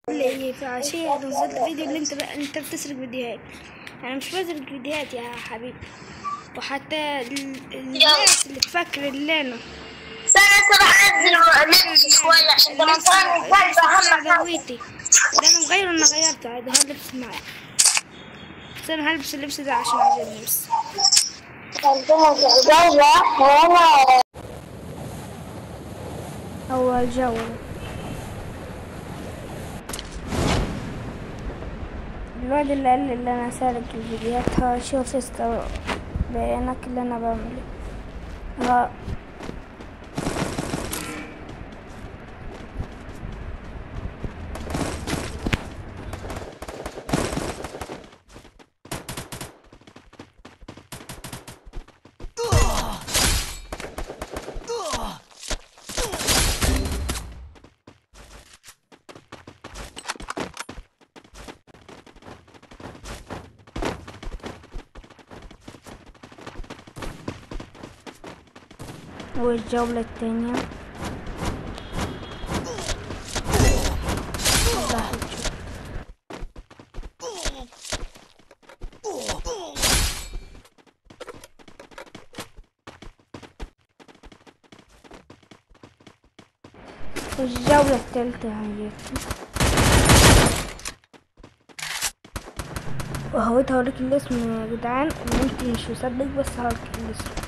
اللي في عشية نزلت فيديو اللي انت بقى انت بتسرق فيديوهات انا مش بسرق فيديوهات يا حبيبي وحتى ال- الناس اللي تفكر اللي انا سنة سبعة انزل نفسي شوي عشان ترى اللبس كان اللبس اهم بتاع حاجة ذويتي ده انا مغيره انا غيرته عادي هو اللبس معي بس انا هلبس اللبس ده عشان عجبني بس اول جولة الواد اللي قال لي اللي انا سارق الفيديوهات ها شوف يستوى بيانك اللي انا بعمله ها والجولة التانية راح نشوف. والجولة التالتة هنجيب وهو هوريك الاسم يا جدعان ممكن مش مصدق بس هوريك الاسم